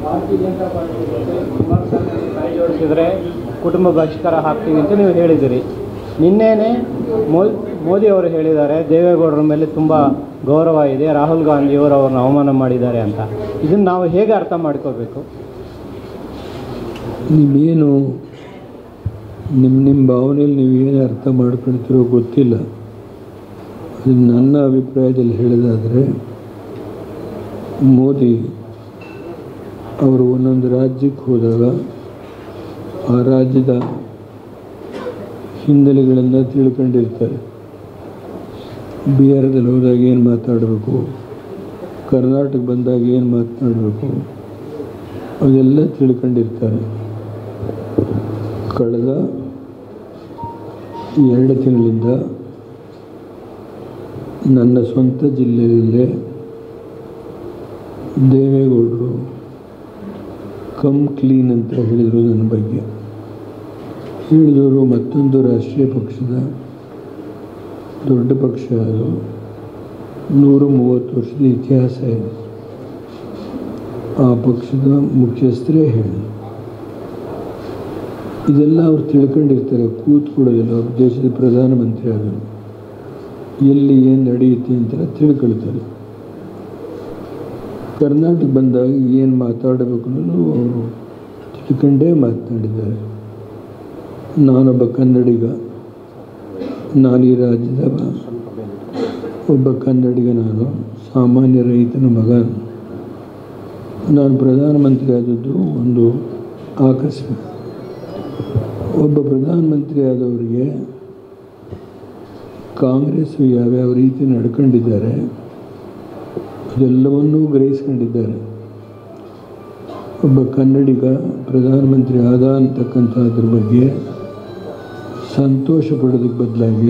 ಭಾರತೀಯ ಜನತಾ ಪಾರ್ಟಿ ಜೊತೆ ಕುಮಾರಸ್ವಾಮಿ ಕೈ ಜೋಡಿಸಿದ್ರೆ ಕುಟುಂಬ ಬಹಿಷ್ಕಾರ ಹಾಕ್ತೀವಿ ಅಂತ ನೀವು ಹೇಳಿದಿರಿ ನಿನ್ನೆನೇ ಮೋ ಮೋದಿ ಅವರು ಹೇಳಿದ್ದಾರೆ ದೇವೇಗೌಡರ ಮೇಲೆ ತುಂಬ ಗೌರವ ಇದೆ ರಾಹುಲ್ ಗಾಂಧಿಯವರು ಅವ್ರನ್ನ ಅವಮಾನ ಮಾಡಿದ್ದಾರೆ ಅಂತ ಇದನ್ನು ನಾವು ಹೇಗೆ ಅರ್ಥ ಮಾಡ್ಕೋಬೇಕು ನೀವೇನು ನಿಮ್ಮ ನಿಮ್ಮ ಭಾವನೆಯಲ್ಲಿ ನೀವು ಏನು ಅರ್ಥ ಮಾಡ್ಕೊಳ್ತಿರೋ ಗೊತ್ತಿಲ್ಲ ಅದು ನನ್ನ ಅಭಿಪ್ರಾಯದಲ್ಲಿ ಹೇಳೋದಾದರೆ ಮೋದಿ ಅವರು ಒಂದೊಂದು ರಾಜ್ಯಕ್ಕೆ ಹೋದಾಗ ಆ ರಾಜ್ಯದ ಹಿನ್ನೆಲೆಗಳನ್ನು ತಿಳ್ಕೊಂಡಿರ್ತಾರೆ ಬಿಹಾರದಲ್ಲಿ ಹೋದಾಗ ಏನು ಮಾತಾಡಬೇಕು ಕರ್ನಾಟಕ ಬಂದಾಗ ಏನು ಮಾತನಾಡಬೇಕು ಅದೆಲ್ಲ ತಿಳ್ಕೊಂಡಿರ್ತಾರೆ ಕಳೆದ ಎರಡು ತಿಂಗಳಿಂದ ನನ್ನ ಸ್ವಂತ ಜಿಲ್ಲೆಯಲ್ಲೇ ದೇವೇಗೌಡರು ಕಮ್ ಕ್ಲೀನ್ ಅಂತ ಹೇಳಿದರು ನನ್ನ ಬಗ್ಗೆ ಹೇಳಿದವರು ಮತ್ತೊಂದು ರಾಷ್ಟ್ರೀಯ ಪಕ್ಷದ ದೊಡ್ಡ ಪಕ್ಷ ಅದು ನೂರ ಮೂವತ್ತು ವರ್ಷದ ಇತಿಹಾಸ ಇದೆ ಆ ಪಕ್ಷದ ಮುಖ್ಯಸ್ಥರೇ ಹೇಳಿ ಇದೆಲ್ಲ ಅವ್ರು ತಿಳ್ಕೊಂಡಿರ್ತಾರೆ ಕೂತ್ಕೊಳ್ಳೋದಿಲ್ಲ ಅವ್ರು ದೇಶದ ಪ್ರಧಾನಮಂತ್ರಿ ಆದರು ಎಲ್ಲಿ ಏನು ನಡೆಯುತ್ತೆ ಅಂತ ತಿಳ್ಕೊಳ್ತಾರೆ ಕರ್ನಾಟಕ ಬಂದಾಗ ಏನು ಮಾತಾಡಬೇಕು ಅನ್ನೋದು ಅವರು ತಿಳ್ಕೊಂಡೇ ಮಾತನಾಡಿದ್ದಾರೆ ನಾನೊಬ್ಬ ಕನ್ನಡಿಗ ನಾನು ಈ ರಾಜ್ಯದ ಒಬ್ಬ ಕನ್ನಡಿಗ ನಾನು ಸಾಮಾನ್ಯ ರೈತನ ಮಗ ನಾನು ಪ್ರಧಾನಮಂತ್ರಿ ಆದದ್ದು ಒಂದು ಆಕಸ್ಮಿಕ ಒಬ್ಬ ಪ್ರಧಾನಮಂತ್ರಿ ಆದವರಿಗೆ ಕಾಂಗ್ರೆಸ್ಸು ಯಾವ್ಯಾವ ರೀತಿ ನಡ್ಕೊಂಡಿದ್ದಾರೆ ಅದೆಲ್ಲವನ್ನೂ ಗ್ರಹಿಸ್ಕೊಂಡಿದ್ದಾರೆ ಒಬ್ಬ ಕನ್ನಡಿಗ ಪ್ರಧಾನಮಂತ್ರಿ ಆದ ಅಂತಕ್ಕಂಥದ್ರ ಬಗ್ಗೆ ಸಂತೋಷ ಪಡೋದಕ್ಕೆ ಬದಲಾಗಿ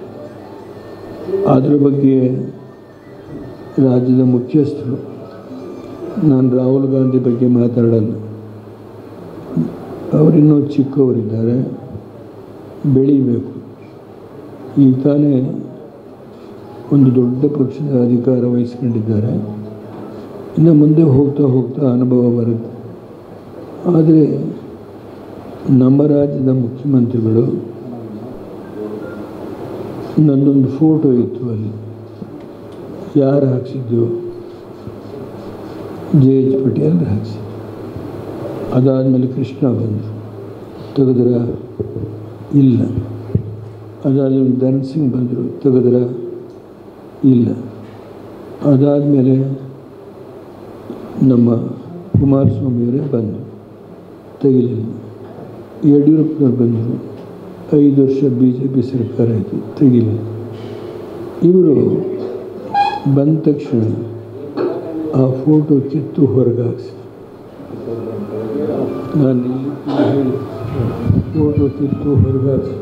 ಅದ್ರ ಬಗ್ಗೆ ರಾಜ್ಯದ ಮುಖ್ಯಸ್ಥರು ನಾನು ರಾಹುಲ್ ಗಾಂಧಿ ಬಗ್ಗೆ ಮಾತಾಡಲ್ಲ ಅವರಿನ್ನೂ ಚಿಕ್ಕವರಿದ್ದಾರೆ ಬೆಳೀಬೇಕು ಈಗ ತಾನೇ ಒಂದು ದೊಡ್ಡ ಪಕ್ಷದ ಅಧಿಕಾರ ವಹಿಸ್ಕೊಂಡಿದ್ದಾರೆ ಇನ್ನು ಮುಂದೆ ಹೋಗ್ತಾ ಹೋಗ್ತಾ ಅನುಭವ ಬರುತ್ತೆ ಆದರೆ ನಮ್ಮ ರಾಜ್ಯದ ಮುಖ್ಯಮಂತ್ರಿಗಳು ನನ್ನೊಂದು ಫೋಟೋ ಇತ್ತು ಅಲ್ಲಿ ಯಾರು ಹಾಕ್ಸಿದ್ದು ಜೆ ಎಚ್ ಪಟೇಲ್ ಹಾಕ್ಸಿ ಅದಾದಮೇಲೆ ಕೃಷ್ಣ ಬಂದರು ತೆಗೆದ್ರ ಇಲ್ಲ ಅದಾದಮೇಲೆ ಧನ್ ಸಿಂಗ್ ಬಂದರು ತೆಗೆದ್ರ ಇಲ್ಲ ಅದಾದಮೇಲೆ ನಮ್ಮ ಕುಮಾರಸ್ವಾಮಿಯವರೇ ಬಂದರು ತೆಗಿಲಿಲ್ಲ ಯಡಿಯೂರಪ್ಪನವ್ರು ಬಂದರು ಐದು ವರ್ಷ ಬಿ ಜೆ ಪಿ ಸರ್ಕಾರ ಆಯಿತು ತೆಗಿಲಿಲ್ಲ ಇವರು ಬಂದ ತಕ್ಷಣ ಆ ಫೋಟೋ ಕಿತ್ತು ಹೊರಗೆ ಹಾಕ್ಸಿ ನಾನು ಇಲ್ಲಿ ಹೇಳಿ ಫೋಟೋ ಕಿತ್ತು ಹೊರಗೆ ಹಾಕ್ಸಿ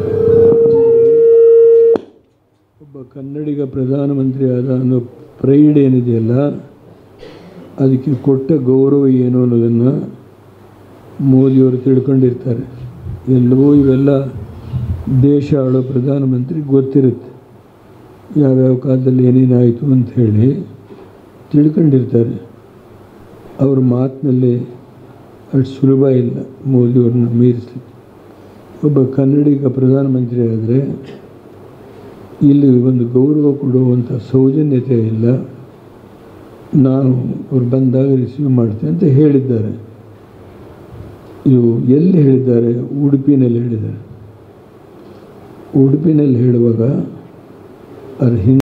ಒಬ್ಬ ಕನ್ನಡಿಗ ಪ್ರಧಾನಮಂತ್ರಿ ಆದ ಅನ್ನೋ ಪ್ರೈಡ್ ಏನಿದೆಯಲ್ಲ ಅದಕ್ಕೆ ಕೊಟ್ಟ ಗೌರವ ಏನು ಅನ್ನೋದನ್ನು ಮೋದಿಯವರು ತಿಳ್ಕೊಂಡಿರ್ತಾರೆ ಎಲ್ಲವೂ ಇವೆಲ್ಲ ದೇಶ ಆಳೋ ಪ್ರಧಾನಮಂತ್ರಿ ಗೊತ್ತಿರುತ್ತೆ ಯಾವ್ಯಾವ ಕಾಲದಲ್ಲಿ ಏನೇನಾಯಿತು ಅಂತ ಹೇಳಿ ತಿಳ್ಕೊಂಡಿರ್ತಾರೆ ಅವ್ರ ಮಾತಿನಲ್ಲಿ ಅಷ್ಟು ಸುಲಭ ಇಲ್ಲ ಮೋದಿಯವ್ರನ್ನ ಮೀರಿಸ್ಲಿಕ್ಕೆ ಒಬ್ಬ ಕನ್ನಡಿಗ ಪ್ರಧಾನಮಂತ್ರಿ ಆದರೆ ಇಲ್ಲಿ ಒಂದು ಗೌರವ ಕೊಡುವಂಥ ಸೌಜನ್ಯತೆ ಇಲ್ಲ ನಾನು ಅವ್ರು ಬಂದಾಗ ರಿಸೀವ್ ಮಾಡ್ತೇನೆ ಅಂತ ಹೇಳಿದ್ದಾರೆ ಇದು ಎಲ್ಲಿ ಹೇಳಿದ್ದಾರೆ ಉಡುಪಿನಲ್ಲಿ ಹೇಳಿದ್ದಾರೆ ಉಡುಪಿನಲ್ಲಿ ಹೇಳುವಾಗ ಅದ್ರ ಹಿಂದೆ